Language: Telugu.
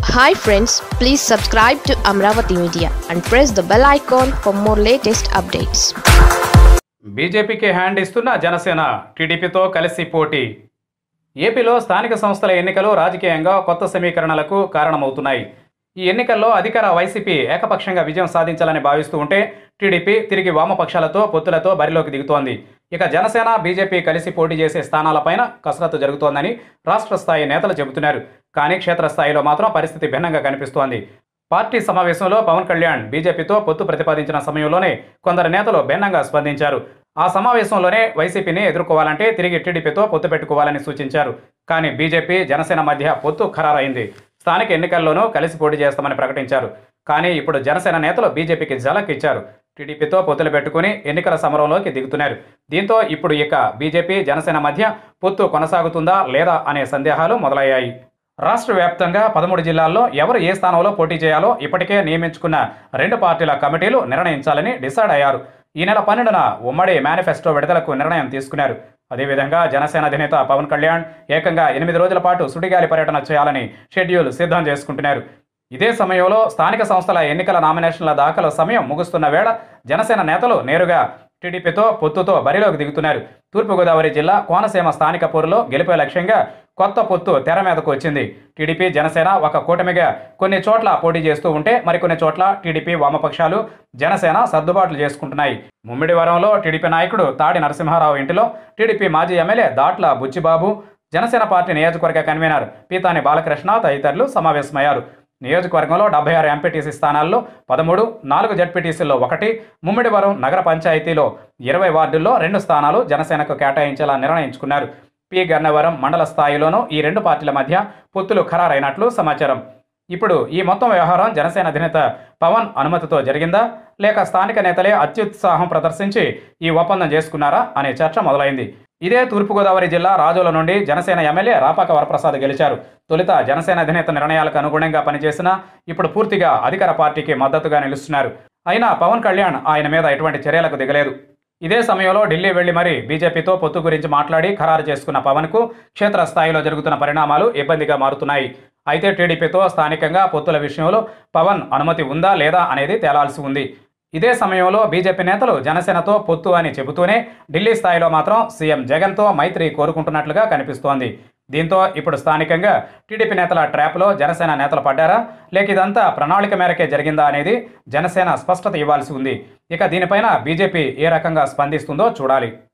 hi friends please subscribe to Amaravati media and press the bell icon for more latest updates బీజేపీకి హ్యాండ్ ఇస్తున్న జనసేన టీడీపీతో కలిసి పోటీ ఏపీలో స్థానిక సంస్థల ఎన్నికలు రాజకీయంగా కొత్త సమీకరణలకు కారణమవుతున్నాయి ఈ ఎన్నికల్లో అధికార వైసీపీ ఏకపక్షంగా విజయం సాధించాలని భావిస్తూ ఉంటే టీడీపీ తిరిగి వామపక్షాలతో పొత్తులతో బరిలోకి దిగుతోంది ఇక జనసేన బీజేపీ కలిసి పోటీ చేసే స్థానాలపైన కసరత్తు జరుగుతోందని రాష్ట్ర స్థాయి నేతలు చెబుతున్నారు కానీ క్షేత్రస్థాయిలో మాత్రం పరిస్థితి భిన్నంగా కనిపిస్తోంది పార్టీ సమావేశంలో పవన్ కళ్యాణ్ బీజేపీతో పొత్తు ప్రతిపాదించిన సమయంలోనే కొందరు నేతలు భిన్నంగా స్పందించారు ఆ సమావేశంలోనే వైసీపీని ఎదుర్కోవాలంటే తిరిగి టీడీపీతో పొత్తు పెట్టుకోవాలని సూచించారు కానీ బీజేపీ జనసేన మధ్య పొత్తు ఖరారైంది స్థానిక ఎన్నికల్లోనూ కలిసి పోటీ చేస్తామని ప్రకటించారు కానీ ఇప్పుడు జనసేన నేతలు బీజేపీకి జలక్ ఇచ్చారు టీడీపీతో పొత్తులు పెట్టుకుని ఎన్నికల సమరంలోకి దిగుతున్నారు దీంతో ఇప్పుడు ఇక బీజేపీ జనసేన మధ్య పొత్తు కొనసాగుతుందా లేదా అనే సందేహాలు మొదలయ్యాయి రాష్ట్ర వ్యాప్తంగా పదమూడు జిల్లాల్లో ఎవరు ఏ స్థానంలో పోటీ చేయాలో ఇప్పటికే నియమించుకున్న రెండు పార్టీల కమిటీలు నిర్ణయించాలని డిసైడ్ అయ్యారు ఈ నెల పన్నెండున ఉమ్మడి మేనిఫెస్టో విడుదలకు నిర్ణయం తీసుకున్నారు అదేవిధంగా జనసేన అధినేత పవన్ కళ్యాణ్ ఏకంగా ఎనిమిది రోజుల పాటు సుడిగాలి పర్యటన చేయాలని షెడ్యూల్ సిద్ధం చేసుకుంటున్నారు ఇదే సమయంలో స్థానిక సంస్థల ఎన్నికల నామినేషన్ల దాఖలు సమయం ముగుస్తున్న వేళ జనసేన నేతలు నేరుగా టీడీపీతో పొత్తుతో బరిలోకి దిగుతున్నారు తూర్పుగోదావరి జిల్లా కోనసీమ స్థానిక పోరులో గెలిపే లక్ష్యంగా కొత్త పొత్తు తెర మీదకు వచ్చింది టీడీపీ జనసేన ఒక కూటమిగా కొన్ని చోట్ల పోటీ చేస్తూ ఉంటే మరికొన్ని చోట్ల టీడీపీ వామపక్షాలు జనసేన సర్దుబాట్లు చేసుకుంటున్నాయి ముమ్మిడివరంలో టీడీపీ నాయకుడు తాడి నరసింహారావు ఇంటిలో టీడీపీ మాజీ ఎమ్మెల్యే దాట్ల బుచ్చిబాబు జనసేన పార్టీ నియోజకవర్గ కన్వీనర్ పీతాని బాలకృష్ణ తదితరులు సమావేశమయ్యారు నియోజకవర్గంలో డెబ్బై ఆరు ఎంపీటీసీ స్థానాల్లో పదమూడు నాలుగు జడ్పీటీసీల్లో ఒకటి ముమ్మిడివరం నగర పంచాయతీలో ఇరవై వార్డుల్లో రెండు స్థానాలు జనసేనకు కేటాయించేలా నిర్ణయించుకున్నారు పి గన్నవరం మండల స్థాయిలోనూ ఈ రెండు పార్టీల మధ్య పొత్తులు ఖరారైనట్లు సమాచారం ఇప్పుడు ఈ మొత్తం వ్యవహారం జనసేన అధినేత పవన్ అనుమతితో జరిగిందా లేక స్థానిక నేతలే అత్యుత్సాహం ప్రదర్శించి ఈ ఒప్పందం చేసుకున్నారా అనే చర్చ మొదలైంది ఇదే తూర్పుగోదావరి జిల్లా రాజోల నుండి జనసేన ఎమ్మెల్యే రాపాక వరప్రసాద్ గెలిచారు తొలుత జనసేన అధినేత నిర్ణయాలకు అనుగుణంగా పనిచేసినా ఇప్పుడు పూర్తిగా అధికార పార్టీకి మద్దతుగా నిలుస్తున్నారు అయినా పవన్ కళ్యాణ్ ఆయన మీద ఎటువంటి చర్యలకు దిగలేదు ఇదే సమయంలో ఢిల్లీ వెళ్లి మరీ బీజేపీతో పొత్తు గురించి మాట్లాడి ఖరారు చేసుకున్న పవన్కు క్షేత్రస్థాయిలో జరుగుతున్న పరిణామాలు ఇబ్బందిగా మారుతున్నాయి అయితే టీడీపీతో స్థానికంగా పొత్తుల విషయంలో పవన్ అనుమతి ఉందా లేదా అనేది తేలాల్సి ఉంది ఇదే సమయంలో బీజేపీ నేతలు జనసేనతో పొత్తు అని చెబుతూనే ఢిల్లీ స్థాయిలో మాత్రం సీఎం జగన్తో మైత్రి కోరుకుంటున్నట్లుగా కనిపిస్తోంది దీంతో ఇప్పుడు స్థానికంగా టీడీపీ నేతల ట్రాప్లో జనసేన నేతలు పడ్డారా లేక ఇదంతా ప్రణాళిక మేరకే జరిగిందా అనేది జనసేన స్పష్టత ఇవ్వాల్సి ఉంది ఇక దీనిపైన బీజేపీ ఏ రకంగా స్పందిస్తుందో చూడాలి